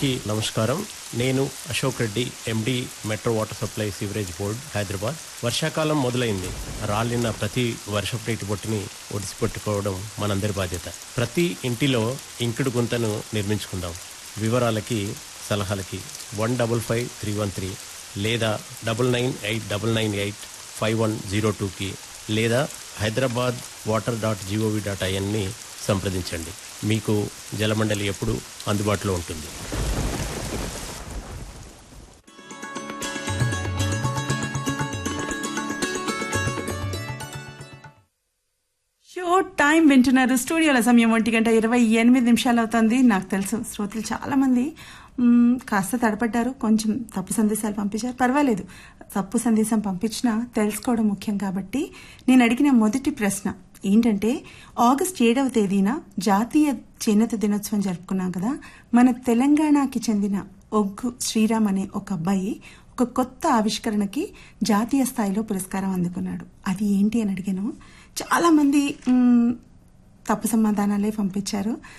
కి నమస్కారం నేను Ashok Reddy MD metro water supply sewerage board Hyderabad వర్షాకాలం మొదలైంది రాలిన ప్రతి వర్షపు నీటి బొట్టుని ఒడిసిపెట్టుకోవడం మనందరి బాధ్యత ప్రతి ఇంటిలో ఇంకుడు గుంతను నిర్మించుకుందాం వివరాలకి సలహాలకి one double five three one three లేదా double nine eight double nine eight five one zero టూకి లేదా Hyderabad water dot gov dot ఐఎన్ని సంప్రదించండి మీకు జలమండలి ఎప్పుడు అందుబాటులో ఉంటుంది షో టైం వింటున్నారు స్టూడియోల సమయం ఒంటి గంట ఇరవై ఎనిమిది నిమిషాలు అవుతుంది నాకు తెలుసు శ్రోతలు చాలా మంది మ్మ్, కాస్త తడపడ్డారు కొంచెం తప్పు సందేశాలు పంపించారు పర్వాలేదు తప్పు సందేశం పంపించినా తెలుసుకోవడం ముఖ్యం కాబట్టి నేను అడిగిన మొదటి ప్రశ్న ఏంటంటే ఆగస్ట్ ఏడవ తేదీన జాతీయ చేనేత దినోత్సవం జరుపుకున్నాం కదా మన తెలంగాణకి చెందిన ఒగ్గు శ్రీరామ్ అనే ఒక అబ్బాయి ఒక కొత్త ఆవిష్కరణకి జాతీయ స్థాయిలో పురస్కారం అందుకున్నాడు అది ఏంటి అని అడిగాను చాలా మంది మ్మ్, తప్పు సమాధానాలే పంపించారు